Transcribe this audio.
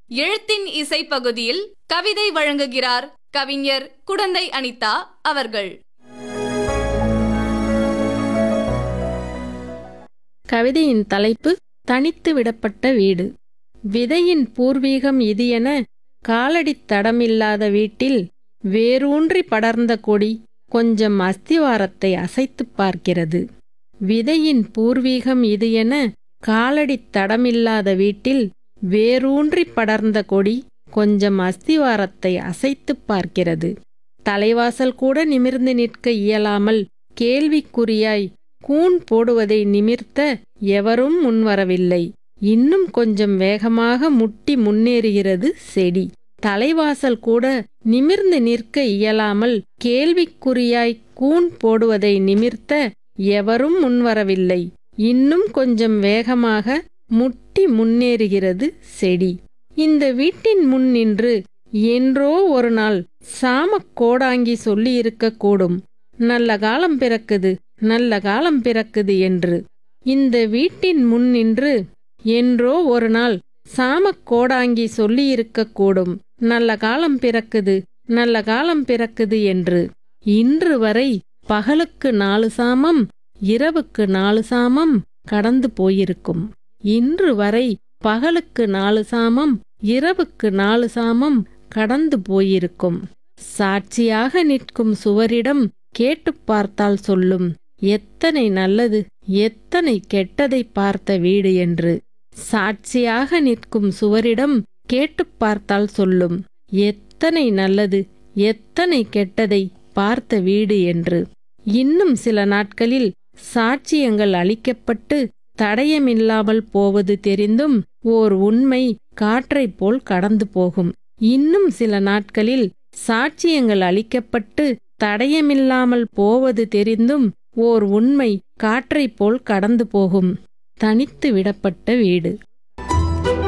எழுத்தின் இசை பகுதியில் கவிதை வழங்குகிறார் கவிஞர் குடந்தை அனிதா அவர்கள் கவிதையின் தலைப்பு தனித்து விடப்பட்ட வீடு விதையின் பூர்வீகம் இது என காலடித் தடமில்லாத வீட்டில் வேரூன்றி படர்ந்த கொடி கொஞ்சம் அஸ்திவாரத்தை அசைத்துப் பார்க்கிறது விதையின் பூர்வீகம் இது என காலடித் தடமில்லாத வீட்டில் வேரூன்றி படர்ந்த கொடி கொஞ்சம் அஸ்திவாரத்தை அசைத்துப் பார்க்கிறது தலைவாசல் கூட நிமிர்ந்து நிற்க இயலாமல் கேள்விக்குறியாய் கூன் போடுவதை நிமிர்த்த எவரும் முன்வரவில்லை இன்னும் கொஞ்சம் வேகமாக முட்டி முன்னேறுகிறது செடி தலைவாசல் கூட நிமிர்ந்து நிற்க இயலாமல் கேள்விக்குறியாய் கூன் போடுவதை நிமிர்த்த எவரும் முன்வரவில்லை இன்னும் கொஞ்சம் வேகமாக முட்டி முன்னேறுகிறது செடி இந்த வீட்டின் முன் நின்று என்றோ ஒரு நாள் சாமக் கோடாங்கி சொல்லியிருக்கக்கூடும் நல்ல காலம் பிறக்குது நல்ல காலம் பிறக்குது என்று இந்த வீட்டின் முன் நின்று என்றோ ஒரு நாள் சாமக் கோடாங்கி சொல்லியிருக்கக்கூடும் நல்ல காலம் பிறக்குது நல்ல காலம் பிறக்குது என்று இன்று வரை பகலுக்கு நாலு சாமம் இரவுக்கு நாலு சாமம் கடந்து போயிருக்கும் இன்று வரை பகலுக்கு நாலு சாமம் இரவுக்கு நாலு சாமம் கடந்து போயிருக்கும் சாட்சியாக நிற்கும் சுவரிடம் கேட்டுப் பார்த்தால் சொல்லும் எத்தனை நல்லது எத்தனை கெட்டதை பார்த்த வீடு என்று சாட்சியாக நிற்கும் சுவரிடம் கேட்டுப் பார்த்தால் சொல்லும் எத்தனை நல்லது எத்தனை கெட்டதை பார்த்த வீடு என்று இன்னும் சில நாட்களில் சாட்சியங்கள் அளிக்கப்பட்டு தடயமில்லாமல் போவது தெரிந்தும் ஓர் உண்மை காற்றைப் போல் கடந்து போகும் இன்னும் சில நாட்களில் சாட்சியங்கள் அளிக்கப்பட்டு தடயமில்லாமல் போவது தெரிந்தும் ஓர் உண்மை காற்றைப் போல் கடந்து போகும் தனித்து விடப்பட்ட வீடு